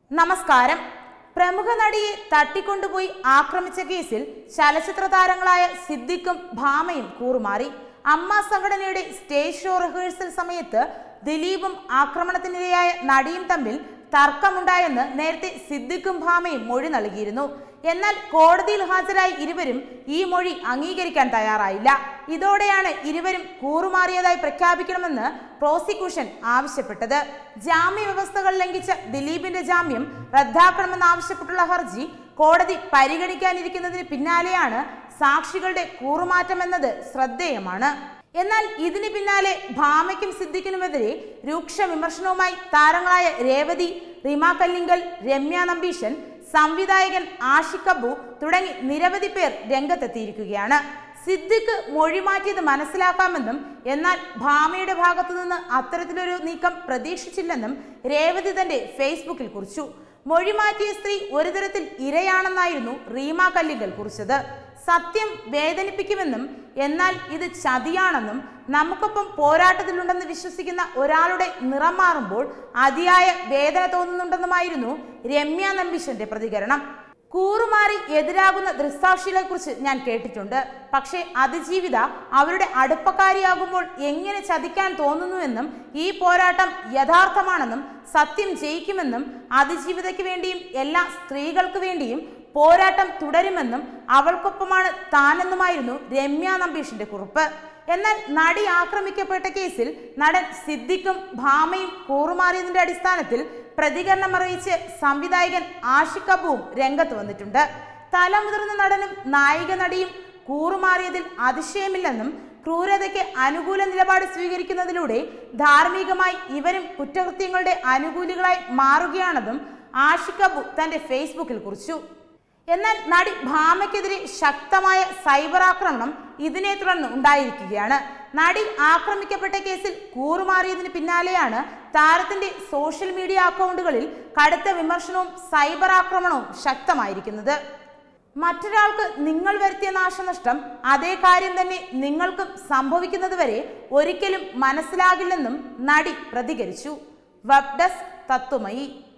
നമസ്കാരം പ്രമുഖ നടിയെ തട്ടിക്കൊണ്ടുപോയി ആക്രമിച്ച കേസിൽ ചലച്ചിത്ര താരങ്ങളായ സിദ്ദിഖും ഭാമയും കൂറുമാറി അമ്മ സംഘടനയുടെ സ്റ്റേജ് ഷോ റിഹേഴ്സൽ സമയത്ത് ദിലീപും ആക്രമണത്തിനിരയായ നടിയും തമ്മിൽ തർക്കമുണ്ടായെന്ന് നേരത്തെ സിദ്ദിഖും ഭാമയും മൊഴി നൽകിയിരുന്നു എന്നാൽ കോടതിയിൽ ഹാജരായ ഇരുവരും ഈ മൊഴി അംഗീകരിക്കാൻ തയ്യാറായില്ല ഇതോടെയാണ് ഇരുവരും കൂറുമാറിയതായി പ്രഖ്യാപിക്കണമെന്ന് പ്രോസിക്യൂഷൻ ആവശ്യപ്പെട്ടത് ജാമ്യ വ്യവസ്ഥകൾ ലംഘിച്ച ദിലീപിന്റെ ജാമ്യം റദ്ദാക്കണമെന്നാവശ്യപ്പെട്ടുള്ള ഹർജി കോടതി പരിഗണിക്കാനിരിക്കുന്നതിന് പിന്നാലെയാണ് സാക്ഷികളുടെ കൂറുമാറ്റം എന്നത് ശ്രദ്ധേയമാണ് എന്നാൽ ഇതിന് പിന്നാലെ ഭാമയ്ക്കും സിദ്ദിഖിനുമെതിരെ രൂക്ഷ വിമർശനവുമായി താരങ്ങളായ രേവതി റിമ കല്ലിങ്കൽ രമ്യ നമ്പീശൻ സംവിധായകൻ ആഷിഖ് അബു തുടങ്ങി നിരവധി പേർ രംഗത്തെത്തിയിരിക്കുകയാണ് സിദ്ദിഖ് മൊഴി മാറ്റിയത് മനസ്സിലാക്കാമെന്നും എന്നാൽ ഭാമയുടെ ഭാഗത്തു നിന്ന് അത്തരത്തിലൊരു നീക്കം പ്രതീക്ഷിച്ചില്ലെന്നും രേവതി തന്റെ ഫേസ്ബുക്കിൽ കുറിച്ചു മൊഴി മാറ്റിയ സ്ത്രീ ഒരു തരത്തിൽ ഇരയാണെന്നായിരുന്നു റീമ കല്ലിങ്കൽ കുറിച്ചത് സത്യം വേദനിപ്പിക്കുമെന്നും എന്നാൽ ഇത് ചതിയാണെന്നും നമുക്കൊപ്പം പോരാട്ടത്തിലുണ്ടെന്ന് വിശ്വസിക്കുന്ന ഒരാളുടെ നിറം മാറുമ്പോൾ അതിയായ വേദന തോന്നുന്നുണ്ടെന്നുമായിരുന്നു രമ്യ നമ്പീശന്റെ പ്രതികരണം കൂറുമാറി എതിരാകുന്ന ദൃക്സാക്ഷികളെ കുറിച്ച് ഞാൻ കേട്ടിട്ടുണ്ട് പക്ഷേ അതിജീവിത അവരുടെ അടുപ്പക്കാരിയാകുമ്പോൾ എങ്ങനെ ചതിക്കാൻ തോന്നുന്നുവെന്നും ഈ പോരാട്ടം യഥാർത്ഥമാണെന്നും സത്യം ജയിക്കുമെന്നും അതിജീവിതയ്ക്ക് വേണ്ടിയും എല്ലാ സ്ത്രീകൾക്ക് വേണ്ടിയും പോരാട്ടം തുടരുമെന്നും അവൾക്കൊപ്പമാണ് താനെന്നുമായിരുന്നു രമ്യ നമ്പീഷിന്റെ കുറിപ്പ് എന്നാൽ നടി ആക്രമിക്കപ്പെട്ട കേസിൽ നടൻ സിദ്ദിഖും ഭാമയും കൂറുമാറിയതിന്റെ അടിസ്ഥാനത്തിൽ പ്രതികരണം അറിയിച്ച് സംവിധായകൻ ആഷിഖ് അബുവും രംഗത്ത് വന്നിട്ടുണ്ട് തലമുതിർന്ന നടനും നായിക നടിയും കൂറുമാറിയതിൽ അതിശയമില്ലെന്നും ക്രൂരതയ്ക്ക് അനുകൂല നിലപാട് സ്വീകരിക്കുന്നതിലൂടെ ധാർമ്മികമായി ഇവരും കുറ്റകൃത്യങ്ങളുടെ അനുകൂലികളായി മാറുകയാണെന്നും ആഷിഖ് അബു തന്റെ ഫേസ്ബുക്കിൽ കുറിച്ചു എന്നാൽ നടി ഭാമയ്ക്കെതിരെ ശക്തമായ സൈബർ ആക്രമണം ഇതിനെ തുടർന്ന് ഉണ്ടായിരിക്കുകയാണ് നടി ആക്രമിക്കപ്പെട്ട കേസിൽ കൂറുമാറിയതിന് പിന്നാലെയാണ് താരത്തിന്റെ സോഷ്യൽ മീഡിയ അക്കൗണ്ടുകളിൽ കടുത്ത വിമർശനവും സൈബർ ആക്രമണവും ശക്തമായിരിക്കുന്നത് മറ്റൊരാൾക്ക് നിങ്ങൾ വരുത്തിയ നാശനഷ്ടം അതേ കാര്യം തന്നെ നിങ്ങൾക്കും സംഭവിക്കുന്നതുവരെ ഒരിക്കലും മനസ്സിലാകില്ലെന്നും നടി പ്രതികരിച്ചു വെബ് ഡെസ്ക് തത്വമയി